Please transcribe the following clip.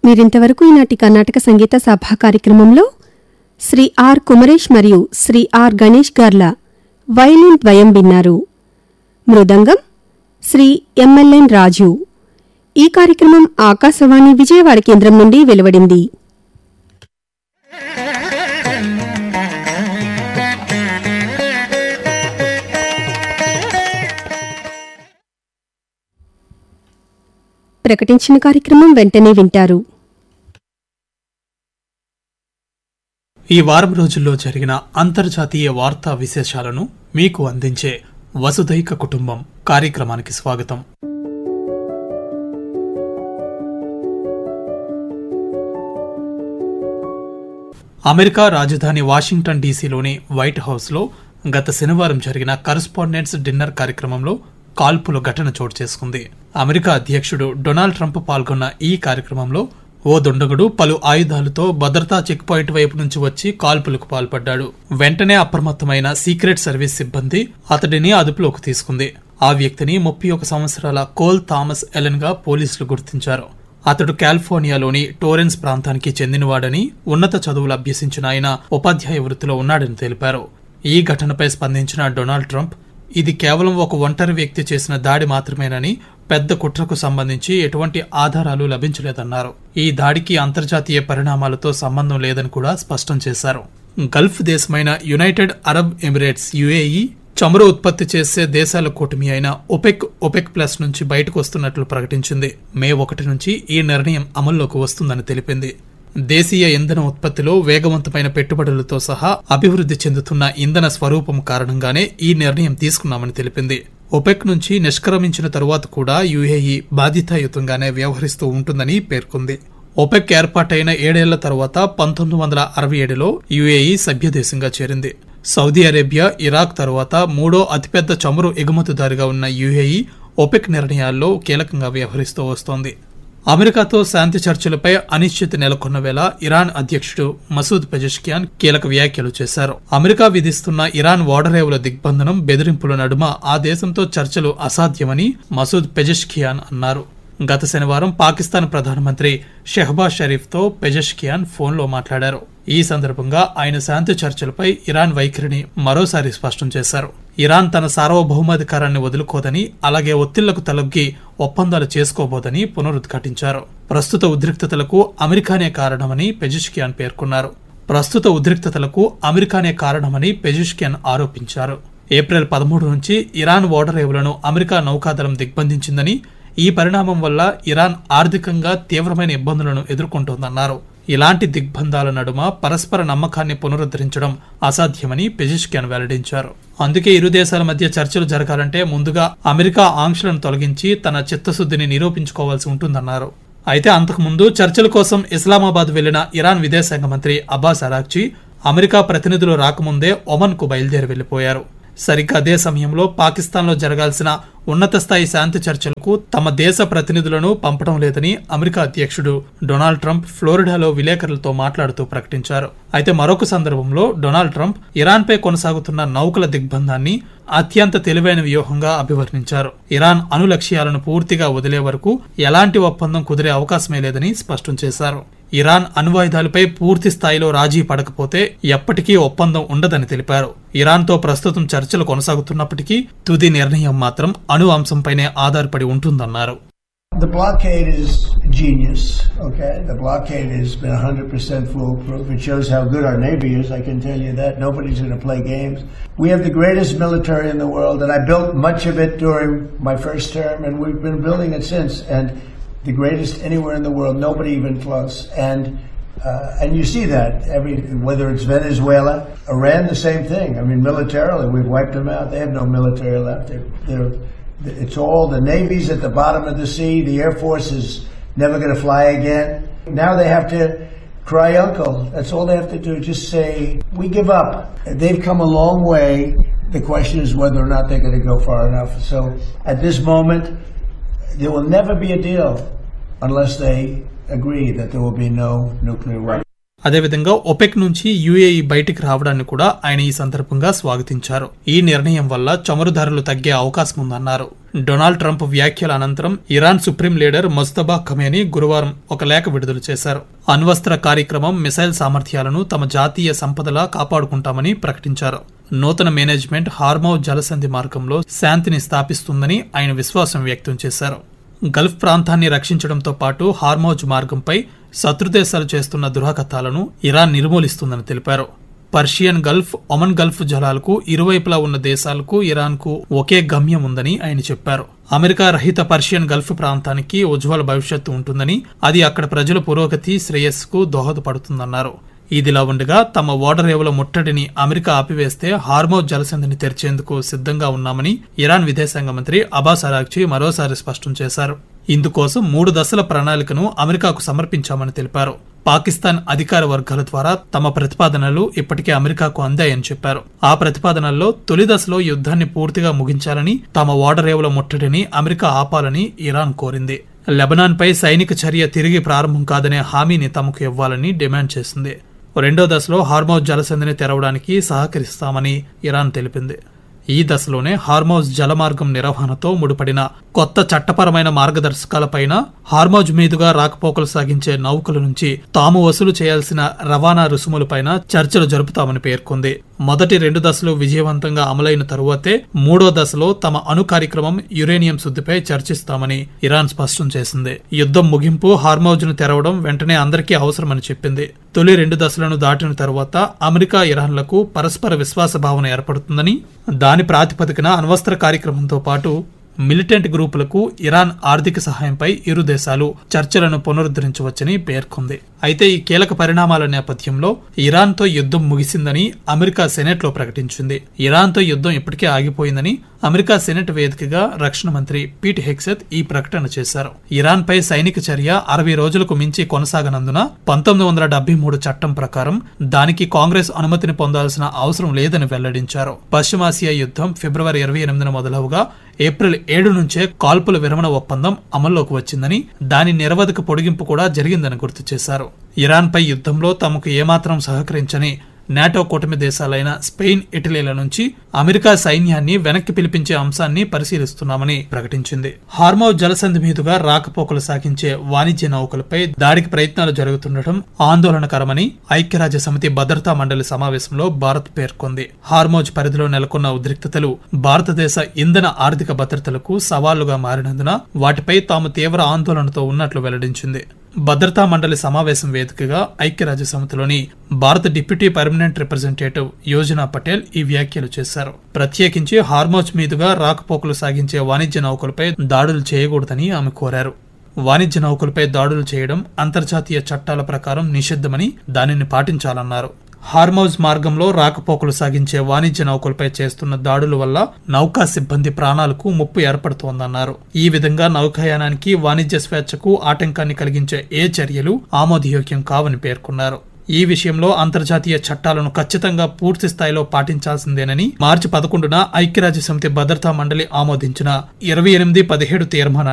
మీరింతవరకు ఈనాటి కర్ణాటక సంగీత సభా కార్యక్రమంలో శ్రీ ఆర్ కుమరేష్ మరియు శ్రీ ఆర్ గణేష్ గార్ల వైలిన్ ద్వయం విన్నారు మృదంగం శ్రీ ఎంఎల్ఎన్ రాజు ఈ కార్యక్రమం ఆకాశవాణి విజయవాడ కేంద్రం నుండి వెలువడింది ప్రకటించిన కార్యక్రమం వెంటనే వింటారు ఈ వారం రోజుల్లో జరిగిన అంతర్జాతీయ వార్తా విశేషాలను మీకు అందించే వసుధైక కుటుంబం కార్యక్రమానికి స్వాగతం అమెరికా రాజధాని వాషింగ్టన్ డీసీలోని వైట్ హౌస్లో గత శనివారం జరిగిన కరస్పాండెంట్స్ డిన్నర్ కార్యక్రమంలో కాల్పుల ఘటన చోటు చేసుకుంది అమెరికా అధ్యక్షుడు డొనాల్డ్ ట్రంప్ పాల్గొన్న ఈ కార్యక్రమంలో ఓ దుండగుడు పలు ఆయుధాలతో భద్రతా చెక్ పాయింట్ వైపు నుంచి వచ్చి కాల్పులకు పాల్పడ్డాడు వెంటనే అప్రమత్తమైన సీక్రెట్ సర్వీస్ సిబ్బంది అతడిని అదుపులోకి తీసుకుంది ఆ వ్యక్తిని ముప్పై ఒక సంవత్సరాల కోల్ థామస్ ఎలెన్ గా పోలీసులు గుర్తించారు అతడు కాలిఫోర్నియాలోని టోరెన్స్ ప్రాంతానికి చెందినవాడని ఉన్నత చదువులు అభ్యసించిన ఆయన ఉపాధ్యాయ వృత్తిలో ఉన్నాడని తెలిపారు ఈ ఘటనపై స్పందించిన డొనాల్డ్ ట్రంప్ ఇది కేవలం ఒక ఒంటరి వ్యక్తి చేసిన దాడి మాత్రమేనని పెద్ద కుట్రకు సంబంధించి ఎటువంటి ఆధారాలు లభించలేదన్నారు ఈ దాడికి అంతర్జాతీయ పరిణామాలతో సంబంధం లేదని కూడా స్పష్టం చేశారు గల్ఫ్ దేశమైన యునైటెడ్ అరబ్ ఎమిరేట్స్ యుఏఈ చమురు ఉత్పత్తి చేసే దేశాల కూటమి అయిన ఒపెక్ ఒపెక్ ప్లస్ నుంచి బయటకు వస్తున్నట్లు ప్రకటించింది మే ఒకటి నుంచి ఈ నిర్ణయం అమల్లోకి వస్తుందని తెలిపింది దేశీయ ఇంధన ఉత్పత్తిలో వేగవంతమైన పెట్టుబడులతో సహా అభివృద్ధి చెందుతున్న ఇంధన స్వరూపం కారణంగానే ఈ నిర్ణయం తీసుకున్నామని తెలిపింది ఒపెక్ నుంచి నిష్క్రమించిన తరువాత కూడా యుఏఈ బాధ్యతాయుతంగానే వ్యవహరిస్తూ ఉంటుందని పేర్కొంది ఒపెక్ ఏర్పాటైన ఏడేళ్ల తర్వాత పంతొమ్మిది వందల అరవై ఏడులో యుఏఈ సభ్యదేశంగా చేరింది సౌదీ అరేబియా ఇరాక్ తరువాత మూడో అతిపెద్ద చమురు ఎగుమతిదారుగా ఉన్న యుఏఈ ఒపెక్ నిర్ణయాల్లో కీలకంగా వ్యవహరిస్తూ వస్తోంది అమెరికాతో శాంతి చర్చలపై అనిశ్చితి నెలకొన్న వేళ ఇరాన్ అధ్యక్షుడు మసూద్ పెజెష్కియాన్ కీలక వ్యాఖ్యలు చేశారు అమెరికా విధిస్తున్న ఇరాన్ ఓడరేవుల దిగ్బంధనం బెదిరింపుల నడుమ ఆ దేశంతో చర్చలు అసాధ్యమని మసూద్ పెజెష్కియాన్ అన్నారు గత శనివారం పాకిస్తాన్ ప్రధానమంత్రి షెహబాజ్ షరీఫ్ తో పెజెష్కియాన్ ఫోన్లో మాట్లాడారు ఈ సందర్భంగా ఆయన శాంతి చర్చలపై ఇరాన్ వైఖరిని మరోసారి స్పష్టం చేశారు ఇరాన్ తన సార్వభౌమాధికారాన్ని వదులుకోదని అలాగే ఒత్తిళ్లకు తలొగ్గి ఒప్పందాలు చేసుకోబోదని పునరుద్ఘాటించారు ప్రస్తుత ఉద్రిక్తతలకు అమెరికానే కారణమని పెజిష్కియాన్ పేర్కొన్నారు ప్రస్తుత ఉద్రిక్తతలకు అమెరికానే కారణమని పెజిష్కియాన్ ఆరోపించారు ఏప్రిల్ పదమూడు నుంచి ఇరాన్ ఓడరేవులను అమెరికా నౌకాదళం దిగ్బంధించిందని ఈ పరిణామం వల్ల ఇరాన్ ఆర్థికంగా తీవ్రమైన ఇబ్బందులను ఎదుర్కొంటోందన్నారు ఇలాంటి దిగ్బంధాల నడుమ పరస్పర నమ్మకాన్ని పునరుద్ధరించడం అసాధ్యమని పెజిష్కియాన్ వెల్లడించారు అందుకే ఇరు దేశాల మధ్య చర్చలు జరగాలంటే ముందుగా అమెరికా ఆంక్షలను తొలగించి తన చిత్తశుద్ధిని నిరూపించుకోవాల్సి ఉంటుందన్నారు అయితే అంతకుముందు చర్చల కోసం ఇస్లామాబాద్ వెళ్లిన ఇరాన్ విదేశాంగ మంత్రి అబ్బాస్ అరాక్చి అమెరికా ప్రతినిధులు రాకముందే ఒమన్ కు బయలుదేరి వెళ్లిపోయారు సరిగ్గా అదే సమయంలో పాకిస్తాన్లో జరగాల్సిన ఉన్నత స్థాయి శాంతి చర్చలకు తమ దేశ ప్రతినిధులను పంపడం లేదని అమెరికా అధ్యక్షుడు డొనాల్డ్ ట్రంప్ ఫ్లోరిడాలో విలేకరులతో మాట్లాడుతూ ప్రకటించారు అయితే మరొక సందర్భంలో డొనాల్డ్ ట్రంప్ ఇరాన్పై కొనసాగుతున్న నౌకల దిగ్బంధాన్ని అత్యంత తెలివైన వ్యూహంగా అభివర్ణించారు ఇరాన్ అణు లక్ష్యాలను పూర్తిగా వదిలే వరకు ఎలాంటి ఒప్పందం కుదిరే అవకాశమే లేదని స్పష్టం చేశారు ఇరాన్ అణ్వాయుధాలపై పూర్తి స్థాయిలో రాజీ పడకపోతే ఎప్పటికీ ఒప్పందం ఉండదని తెలిపారు ఇరాన్తో ప్రస్తుతం చర్చలు కొనసాగుతున్నప్పటికీ తుది నిర్ణయం మాత్రం అణు అంశంపైనే ఆధారపడి ఉంటుందన్నారు The blockade is genius, okay? The blockade has been 100% foolproof. It shows how good our Navy is, I can tell you that. Nobody's going to play games. We have the greatest military in the world, and I built much of it during my first term, and we've been building it since. And the greatest anywhere in the world, nobody even close. And uh, and you see that every whether it's Venezuela, Iran, the same thing. I mean, militarily, we've wiped them out. They have no military left. They're, they're it's all the Navy's at the bottom of the sea. The Air Force is never going to fly again. Now they have to cry uncle. That's all they have to do. Just say, we give up. They've come a long way. The question is whether or not they're going to go far enough. So at this moment, there will never be a deal unless they agree that there will be no nuclear weapons. అదేవిధంగా OPEC నుంచి UAE బయటికి రావడాన్ని కూడా ఆయన ఈ సందర్భంగా స్వాగతించారు ఈ నిర్ణయం వల్ల చమురు ధరలు తగ్గే అవకాశం ఉందన్నారు డొనాల్డ్ ట్రంప్ వ్యాఖ్యల అనంతరం Iran supreme leader Mojtaba Khamenei గురువారం ఒక లేఖ విడుదల చేశారు అణ్వస్త్ర కార్యక్రమం మిసైల్ సామర్థ్యాలను తమ జాతీయ సంపదలా కాపాడుకుంటామని ప్రకటించారు నూతన మేనేజ్మెంట్ హార్మౌ జలసంధి మార్గంలో శాంతిని స్థాపిస్తుందని ఆయన విశ్వాసం వ్యక్తం చేశారు గల్ఫ్ ప్రాంతాన్ని రక్షించడంతో పాటు హార్మౌజ్ మార్గంపై శత్రుదేశాలు చేస్తున్న దురాగతాలను ఇరాన్ నిర్మూలిస్తుందని తెలిపారు పర్షియన్ గల్ఫ్ ఒమన్ గల్ఫ్ జలాలకు ఇరువైపులా ఉన్న దేశాలకు ఇరాన్కు ఒకే గమ్యం ఉందని ఆయన చెప్పారు అమెరికా రహిత పర్షియన్ గల్ఫ్ ప్రాంతానికి ఉజ్వల భవిష్యత్తు ఉంటుందని అది అక్కడ ప్రజల పురోగతి శ్రేయస్సుకు దోహదపడుతుందన్నారు ఇదిలా ఉండగా తమ ఓడరేవుల ముట్టడిని అమెరికా ఆపివేస్తే హార్మోజ్ జలసంధిని తెరిచేందుకు సిద్ధంగా ఉన్నామని ఇరాన్ విదేశాంగ మంత్రి అబాస్ అరాక్చి మరోసారి స్పష్టం చేశారు ఇందుకోసం మూడు దశల ప్రణాళికను అమెరికాకు సమర్పించామని తెలిపారు పాకిస్తాన్ అధికార వర్గాల ద్వారా తమ ప్రతిపాదనలు ఇప్పటికే అమెరికాకు అందాయని చెప్పారు ఆ ప్రతిపాదనల్లో తొలి దశలో యుద్ధాన్ని పూర్తిగా ముగించాలని తమ ఓడరేవుల ముట్టడిని అమెరికా ఆపాలని ఇరాన్ కోరింది లెబనాన్పై సైనిక చర్య తిరిగి ప్రారంభం కాదనే హామీని తమకు ఇవ్వాలని డిమాండ్ చేసింది రెండో దశలో హార్మౌజ్ జలసంధిని తెరవడానికి సహకరిస్తామని ఇరాన్ తెలిపింది ఈ దశలోనే హార్మౌజ్ జలమార్గం నిర్వహణతో ముడిపడిన కొత్త చట్టపరమైన మార్గదర్శకాలపైన హార్మౌజ్ మీదుగా రాకపోకలు సాగించే నౌకల నుంచి తాము వసూలు చేయాల్సిన రవాణా రుసుములపైన చర్చలు జరుపుతామని పేర్కొంది మొదటి రెండు దశలు విజయవంతంగా అమలైన తరువాతే మూడో దశలో తమ అణు కార్యక్రమం యురేనియం శుద్ధిపై చర్చిస్తామని ఇరాన్ స్పష్టం చేసింది యుద్ధం ముగింపు హార్మౌజ్ను తెరవడం వెంటనే అందరికీ అవసరమని చెప్పింది తొలి రెండు దశలను దాటిన తరువాత అమెరికా ఇరాన్లకు పరస్పర విశ్వాస భావన ఏర్పడుతుందని దాని ప్రాతిపదికన అణ్వస్త్ర కార్యక్రమంతో పాటు మిలిటెంట్ గ్రూపులకు ఇరాన్ ఆర్థిక సహాయంపై ఇరు దేశాలు చర్చలను పునరుద్ధరించవచ్చని పేర్కొంది అయితే ఈ కీలక పరిణామాల నేపథ్యంలో ఇరాన్తో యుద్ధం ముగిసిందని అమెరికా సెనెట్లో ప్రకటించింది ఇరాన్తో యుద్ధం ఇప్పటికే ఆగిపోయిందని అమెరికా సెనెట్ వేదికగా రక్షణ మంత్రి పీట్ హెక్సెత్ ఈ ప్రకటన చేశారు ఇరాన్ పై సైనిక చర్య అరవై రోజులకు మించి కొనసాగనందున పంతొమ్మిది వందల డెబ్బై మూడు చట్టం ప్రకారం దానికి కాంగ్రెస్ అనుమతిని పొందాల్సిన అవసరం లేదని వెల్లడించారు పశ్చిమాసియా యుద్ధం ఫిబ్రవరి ఇరవై ఎనిమిదిన మొదలవుగా ఏప్రిల్ ఏడు నుంచే కాల్పుల విరమణ ఒప్పందం అమల్లోకి వచ్చిందని దాని నిరవధిక పొడిగింపు కూడా జరిగిందని గుర్తు చేశారు ఇరాన్పై యుద్ధంలో తమకు ఏమాత్రం సహకరించని నాటో కూటమి దేశాలైన స్పెయిన్ ఇటలీల నుంచి అమెరికా సైన్యాన్ని వెనక్కి పిలిపించే అంశాన్ని పరిశీలిస్తున్నామని ప్రకటించింది హార్మో జలసంధి మీదుగా రాకపోకలు సాగించే వాణిజ్య నౌకలపై దాడికి ప్రయత్నాలు జరుగుతుండటం ఆందోళనకరమని ఐక్యరాజ్య సమితి భద్రతా మండలి సమావేశంలో భారత్ పేర్కొంది హార్మోజ్ పరిధిలో నెలకొన్న ఉద్రిక్తతలు భారతదేశ ఇంధన ఆర్థిక భద్రతలకు సవాళ్లుగా మారినందున వాటిపై తాము తీవ్ర ఆందోళనతో ఉన్నట్లు వెల్లడించింది భద్రతా మండలి సమావేశం వేదికగా ఐక్యరాజ్య సమితిలోని భారత deputy permanent representative Yojana Patel ఈ వ్యాఖ్యలు చేశారు ప్రత్యేకించి హార్మోజ్ మీదుగా రాకపోకలు సాగించే వాణిజ్య నౌకలపై దాడులు చేయకూడదని ఆమె కోరారు వాణిజ్య నౌకలపై దాడులు చేయడం అంతర్జాతీయ చట్టాల ప్రకారం నిషిద్ధమని దానిని పాటించాలన్నారు హార్మౌజ్ మార్గంలో రాకపోకలు సాగించే వాణిజ్య నౌకలపై చేస్తున్న దాడుల వల్ల నౌకా సిబ్బంది ప్రాణాలకు ముప్పు ఏర్పడుతోందన్నారు ఈ విధంగా నౌకాయానానికి వాణిజ్య స్వేచ్ఛకు ఆటంకాన్ని కలిగించే ఏ చర్యలు ఆమోదయోగ్యం కావని పేర్కొన్నారు ఈ విషయంలో అంతర్జాతీయ చట్టాలను ఖచ్చితంగా పూర్తి స్థాయిలో పాటించాల్సిందేనని మార్చి పదకొండున ఐక్యరాజ్య సమితి భద్రతా మండలి ఆమోదించిన ఇరవై ఎనిమిది పదిహేడు తీర్మానాన్ని